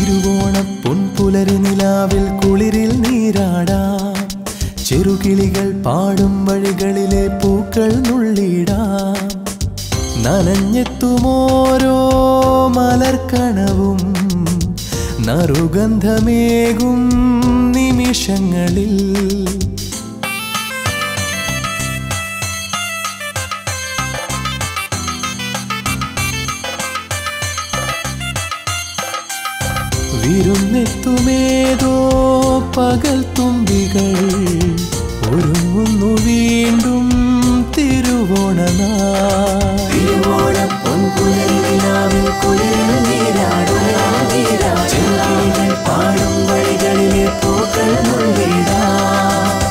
തിരുവോണ പൊൻപുലരി നിലാവിൽ കുളിരിൽ നീരാടാം ചെറുകിളികൾ പാടും വഴികളിലെ പൂക്കൾ നുള്ളിടാം നനഞ്ഞെത്തുമോരോ മലർക്കണവും നറുഗന്ധമേകും നിമിഷങ്ങളിൽ വിരുന്നെത്തുമേതോ പകൽ തുമ്പികൾ ഒരുങ്ങുന്നു വീണ്ടും തിരുവോണനാ പാടും വഴികളിലെ പൂക്കൾ മുഴുകിടാം